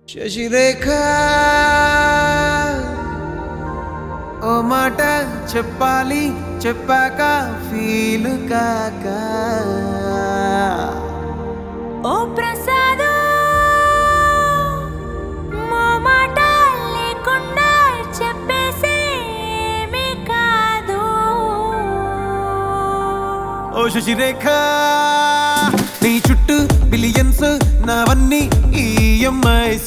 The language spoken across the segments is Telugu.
శశిరేఖ ఓ మాట చెప్పాలి చెప్పాక ఫీల్ కాక ఓ ప్రసాద్ మా మాట లేకుండా చెప్పేసేమీ కాదు ఓ శశిరేఖ నీ చుట్టూ బిలియన్స్ నావన్నీ ఈఎంఐస్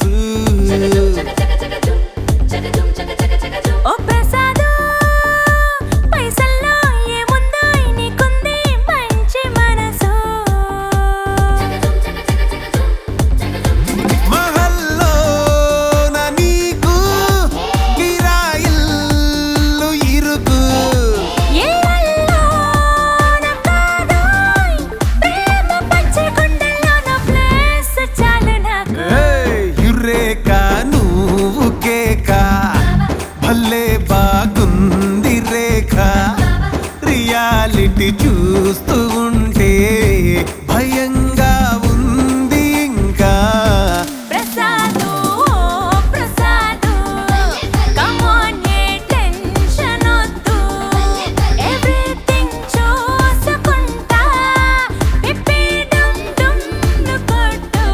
ఓ ప్రసాద్ పైసల్లో ఏముందో నీకుంది మంచి మనసు మహల్లో నా నీకు కిరాయిల్లు ఇరుకు ఏళ్ళల్లో నా కాదోయ్ ప్రేమ పచ్చి గుండెల్లో నా ప్లేస్ చాలు నాకు ఏయ్, యురేక నువ్వు కేక భలే బాగుంది రేఖ రియాలిటీ చూస్తూ ఉంటే భయంగా ఉంది ఇంకా ప్రసాదు ప్రసాదు కమ్ ఆన్ ఏ టెన్షన్ వద్దు ఎవ్రీథింగ్ చూసుకుంటా పిప్పి డమ్ డమ్ కొట్టు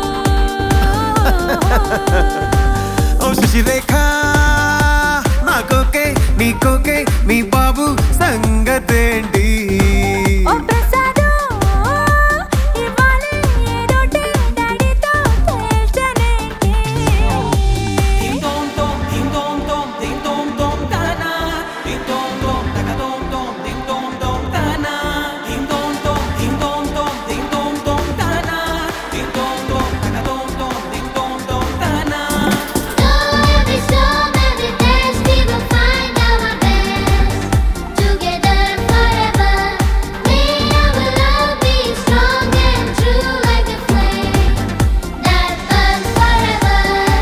ఓ శశిరేఖ నాకోకే నీకోకే మీ బాబు సంగతేంటి ఓ ప్రసాదు ఇవ్వాలి ఏదోటి డాడీతో తేల్చనేంటి Ding dong dong, ding dong dong, ding dong dong dana. Ding dong dong, taka dong dong, ding dong dong dana. Ding dong dong, ding dong dong, ding dong dong dana. Ding dong dong, taka dong dong, ding dong dong dana. Every storm, every test, we will find our best. Together forever, may our love be strong and true like a flame that burns forever.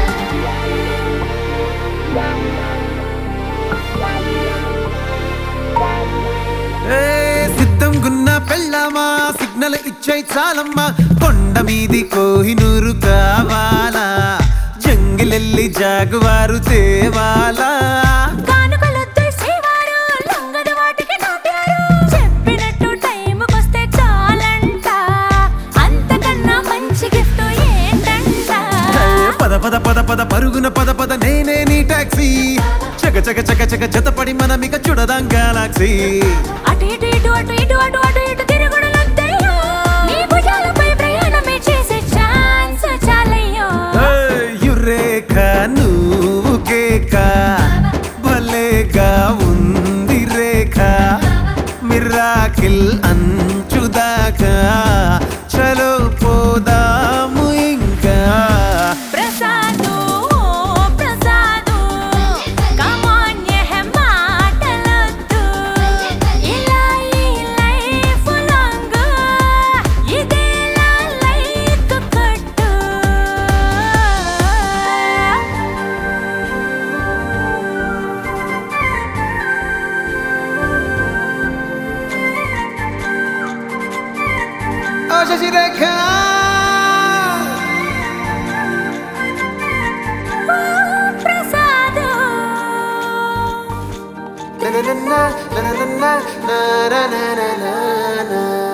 ఏ సిద్ధం గున్న పెళ్ళామా సిగ్నల్ ఇచ్చే చాలమ్మా కొండ మీది కోహినూరు కావాలా జంగిలెల్లి జాగువారు తేవాలా కానుకలొద్దు శ్రీవారు లొంగదు వాటికి నాట్యారు చెప్పినట్టు టైంకొస్తే చాలంట అంతకన్నా మంచి గిఫ్ట్ ఏంటంట ఏ పద పద పద పద పరుగున పద పద నేనే నీ టాక్సీ చక చక చక చక జతపడి మనమిక చూడదాం గెలాక్సీ అటు ఇటు ఇటు అటు ఇటు అటు అటు ఇటు తిరుగుడులొద్దయ్యో నీ భుజాలపై ప్రయాణమే చేసే ఛాన్స్ చాలయ్యో యురేఖ నువ్వు కేక భలేగా ఉంది రేఖ మిరాకిల్ అంచుదాకా చలో పోదాము ఇంకా ప్రసాదు ప్రసాదు కమాన్ యహ మాటలొద్దు ఇలా ఈ లైఫ్ లాంగ్ ఇదేలా లైక్ కొట్టు ఓ Sasirekha Prasad Na na na na na na na na na na na na